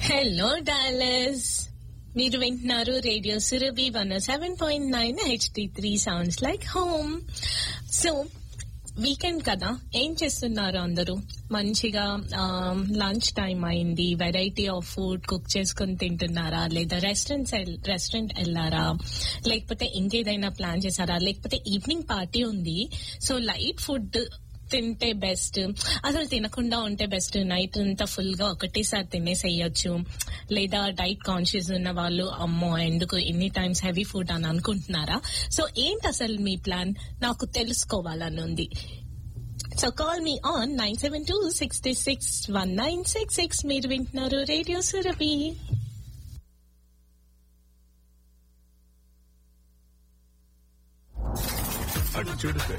hello Dallas మీరు వింటున్నారు radio Surabhi one seven point nine HD three sounds like home so weekend కదా ఏం చేస్తున్నారు అందరూ మంచిగా లంచ్ టైం అయింది వెరైటీ ఆఫ్ ఫుడ్ కుక్ చేసుకుని తింటున్నారా లేదా రెస్టారెంట్స్ రెస్టారెంట్ వెళ్ళారా లేకపోతే ఇంకేదైనా ప్లాన్ చేశారా లేకపోతే ఈవినింగ్ పార్టీ ఉంది సో లైట్ ఫుడ్ తింటే బెస్ట్ అసలు తినకుండా ఉంటే బెస్ట్ నైట్ అంతా ఫుల్ గా ఒకటేసారి తినేసేయచ్చు లేదా డైట్ కాన్షియస్ ఉన్న వాళ్ళు అమ్మో ఎందుకు ఎన్ని టైమ్స్ హెవీ ఫుడ్ అని అనుకుంటున్నారా సో ఏంటి అసలు మీ ప్లాన్ నాకు తెలుసుకోవాలని ఉంది so call me on nine seven two sixty six one nine six six మీరు వింటున్నారు రేడియో సురభి అటు చూడు